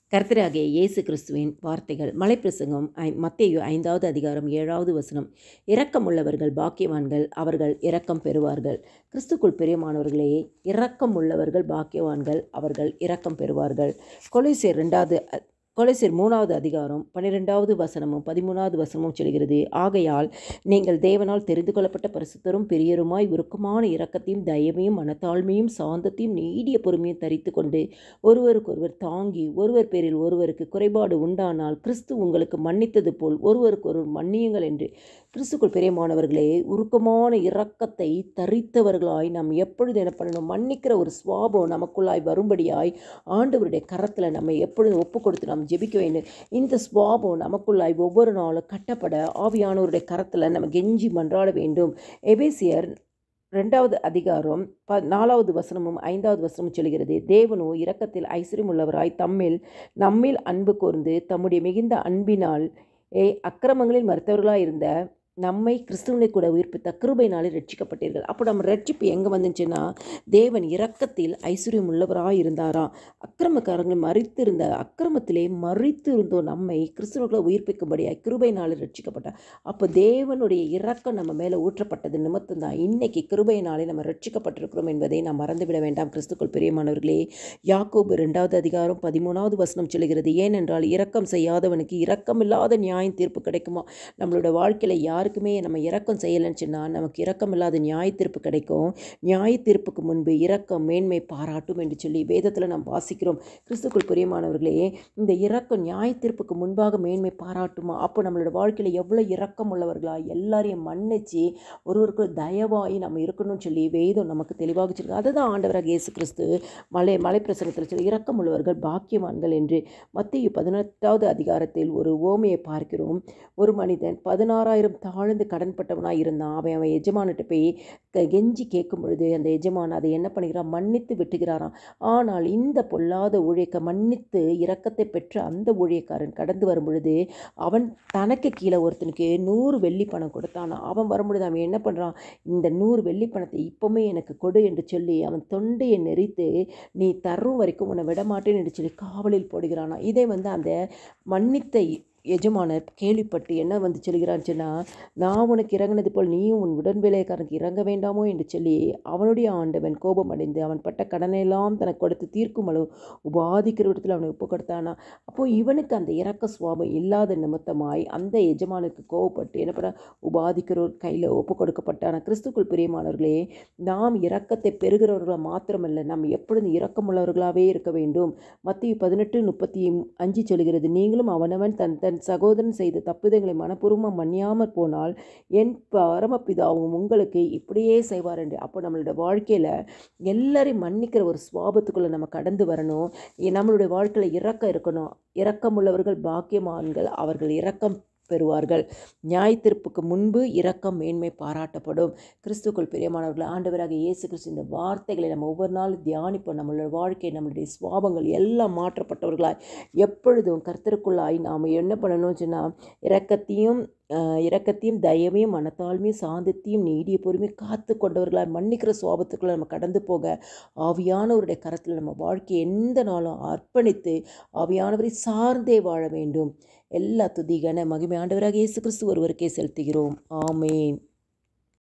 கர்த்தராகிய இயேசு கிறிஸ்துவின் வார்த்தைகள் மலைப்பிரசங்கம் ஐ மத்தேயு ஐந்தாவது அதிகாரம் ஏழாவது வசனம் இரக்கமுள்ளவர்கள் பாக்கியவான்கள் அவர்கள் இரக்கம் பெறுவார்கள் கிறிஸ்துக்குள் பிரியமானவர்களே இரக்கம் உள்ளவர்கள் பாக்கியவான்கள் அவர்கள் இரக்கம் பெறுவார்கள் கொலைசேர் ரெண்டாவது அ- கொலைசேர் மூணாவது அதிகாரம் பன்னிரெண்டாவது வசனமும் பதிமூணாவது வசனமும் சொல்கிறது ஆகையால் நீங்கள் தேவனால் தெரிந்து கொள்ளப்பட்ட பரிசுத்தரும் பெரியருமாய் உருக்கமான இரக்கத்தையும் தயவையும் மனத்தாழ்மையும் சாந்தத்தையும் நீடிய பொறுமையும் தரித்து கொண்டு ஒருவருக்கொருவர் தாங்கி ஒருவர் பேரில் ஒருவருக்கு குறைபாடு உண்டானால் கிறிஸ்து உங்களுக்கு மன்னித்தது போல் ஒருவருக்கொருவர் மன்னியுங்கள் என்று கிறிஸ்துக்குள் பிரியமானவர்களே உருக்கமான இரக்கத்தை தரித்தவர்களாய் நாம் எப்பொழுது என்ன பண்ணணும் மன்னிக்கிற ஒரு சுவாபம் நமக்குள்ளாய் வரும்படியாய் ஆண்டவருடைய கரத்தில் நம்ம எப்பொழுது ஒப்பு கொடுத்து நாம் ஜெபிக்க வேண்டும் இந்த சுவாபம் நமக்குள்ளாய் ஒவ்வொரு நாளும் கட்டப்பட ஆவியானவருடைய கரத்தில் நம்ம கெஞ்சி மன்றாட வேண்டும் எபேசியர் ரெண்டாவது அதிகாரம் ப நாலாவது வசனமும் ஐந்தாவது வசனமும் சொல்கிறது தேவனோ இரக்கத்தில் ஐஸ்வர்யமுள்ளவராய் தம்மில் நம்மில் அன்பு கூர்ந்து தம்முடைய மிகுந்த அன்பினால் ஏ அக்கிரமங்களில் மறுத்தவர்களாக இருந்த நம்மை கிறிஸ்துவனை கூட உயிர்ப்பித்த கிருபையினாலே ரட்சிக்கப்பட்டீர்கள் அப்போ நம்ம ரட்சிப்பு எங்கே வந்துச்சுன்னா தேவன் இரக்கத்தில் ஐஸ்வர்யம் உள்ளவராக இருந்தாராம் அக்கிரமக்காரங்களை மறித்திருந்த அக்கிரமத்திலே மறித்து இருந்தோம் நம்மை கிறிஸ்துவர்களை உயிர்ப்பிக்கும்படியாய் கிருபையினாலே ரட்சிக்கப்பட்டார் அப்போ தேவனுடைய இரக்கம் நம்ம மேலே ஊற்றப்பட்டது நிமித்தம் தான் இன்னைக்கு கிருபையினாலே நம்ம ரட்சிக்கப்பட்டிருக்கிறோம் என்பதை நாம் மறந்துவிட வேண்டாம் கிறிஸ்துக்குள் பிரியமானவர்களே யாக்கோபு ரெண்டாவது அதிகாரம் பதிமூணாவது வசனம் சொல்கிறது ஏனென்றால் இரக்கம் செய்யாதவனுக்கு இரக்கமில்லாத நியாயம் தீர்ப்பு கிடைக்குமா நம்மளோட வாழ்க்கையில் யாருக்குமே நம்ம இரக்கம் செய்யலைன்னு சொன்னால் நமக்கு இரக்கம் இல்லாத நியாய தீர்ப்பு கிடைக்கும் நியாய தீர்ப்புக்கு முன்பு இரக்கம் மேன்மை பாராட்டும் என்று சொல்லி வேதத்தில் நாம் வாசிக்கிறோம் கிறிஸ்துக்குள் பிரியமானவர்களே இந்த இரக்கம் நியாய தீர்ப்புக்கு முன்பாக மேன்மை பாராட்டுமா அப்போ நம்மளோட வாழ்க்கையில் எவ்வளோ இரக்கம் உள்ளவர்களா எல்லாரையும் மன்னிச்சு ஒருவருக்கு தயவாகி நம்ம இருக்கணும்னு சொல்லி வேதம் நமக்கு தெளிவாக வச்சிருக்கு அதுதான் ஆண்டவராக இயேசு கிறிஸ்து மலை மலைப்பிரசனத்தில் சொல்லி இரக்கம் உள்ளவர்கள் பாக்கியவான்கள் என்று மத்திய பதினெட்டாவது அதிகாரத்தில் ஒரு ஓமையை பார்க்கிறோம் ஒரு மனிதன் பதினாறாயிரம் தாழ்ந்து கடன்பட்டவனாக இருந்தான் அவன் அவன் எஜமானிட்ட போய் க- கெஞ்சி கேட்கும் பொழுது அந்த எஜமான் அதை என்ன பண்ணுகிறான் மன்னித்து விட்டுகிறாராம் ஆனால் இந்த பொல்லாத ஊழியக்க மன்னித்து இரக்கத்தை பெற்ற அந்த ஊழியக்காரன் கடந்து வரும் பொழுது அவன் தனக்கு கீழே ஒருத்தனுக்கு நூறு வெள்ளி பணம் கொடுத்தானா அவன் வரும்பொழுது அவன் என்ன பண்ணுறான் இந்த நூறு வெள்ளி பணத்தை இப்போவுமே எனக்கு கொடு என்று சொல்லி அவன் தொண்டையை நெறித்து நீ தரும் வரைக்கும் உன்னை விடமாட்டேன் என்று சொல்லி காவலில் போடுகிறானா இதை வந்து அந்த மன்னித்த எஜமானர் கேள்விப்பட்டு என்ன வந்து சொல்கிறான்னு சொன்னால் நான் உனக்கு இறங்கினது போல் நீயும் உன் உடன்வேலைக்காரனுக்கு இறங்க வேண்டாமோ என்று சொல்லி அவனுடைய ஆண்டவன் கோபம் அடைந்து அவன் பட்ட கடனையெல்லாம் தனக்கு கொடுத்து தீர்க்கும் அளவு உபாதிக்கிற விடத்தில் அவனை ஒப்பு கொடுத்தானா அப்போ இவனுக்கு அந்த இறக்க சுவாபம் இல்லாத நிமித்தமாய் அந்த எஜமானுக்கு கோவப்பட்டு என்ன பண்ண உபாதிக்கிறோர் கையில் ஒப்பு கொடுக்கப்பட்டான கிறிஸ்துக்குள் பிரியமானவர்களே நாம் இரக்கத்தை பெறுகிறவர்களாக மாத்திரமல்ல நாம் எப்பொழுதும் இரக்கமுள்ளவர்களாகவே இருக்க வேண்டும் மத்திய பதினெட்டு முப்பத்தி அஞ்சு சொல்கிறது நீங்களும் அவனவன் தன் தன் சகோதரன் செய்த தப்புதங்களை மனப்பூர்வமாக மன்னியாமற் போனால் என் பரமபிதாவும் உங்களுக்கு இப்படியே செய்வார் என்று அப்போ நம்மளோட வாழ்க்கையில் எல்லாரையும் மன்னிக்கிற ஒரு சுவாபத்துக்குள்ளே நம்ம கடந்து வரணும் இ- நம்மளுடைய வாழ்க்கையில் இரக்கம் இருக்கணும் இரக்கமுள்ளவர்கள் பாக்கியமான்கள் அவர்கள் இரக்கம் பெறுவார்கள் நியாய தீர்ப்புக்கு முன்பு இரக்கம் மேன்மை பாராட்டப்படும் கிறிஸ்துக்குள் பிரியமானவர்கள் ஆண்டவராக இயேசு கிறிஸ்து இந்த வார்த்தைகளை நம்ம ஒவ்வொரு நாளும் தியானிப்போம் நம்மளோட வாழ்க்கை நம்மளுடைய சுவாபங்கள் எல்லாம் மாற்றப்பட்டவர்களாய் எப்பொழுதும் கர்த்தருக்குள்ளாய் நாம் என்ன பண்ணணும்னு சொன்னால் இரக்கத்தையும் ஆஹ், இரக்கத்தையும் தயவையும் மனத்தாழ்மையும் சாந்தத்தையும் நீடிய பொறுமையும் காத்து கொண்டவர்களாய் மன்னிக்கிற சுவாபத்துக்குள்ள நம்ம கடந்து போக ஆவியானவருடைய கரத்தில் நம்ம வாழ்க்கையை எந்த நாளும் அர்ப்பணித்து ஆவியானவரை சார்ந்தே வாழ வேண்டும் எல்லா துதிகன மகிமை ஆண்டவராக இயேசு கிறிஸ்து ஒருவருக்கே செலுத்துகிறோம் ஆமேன்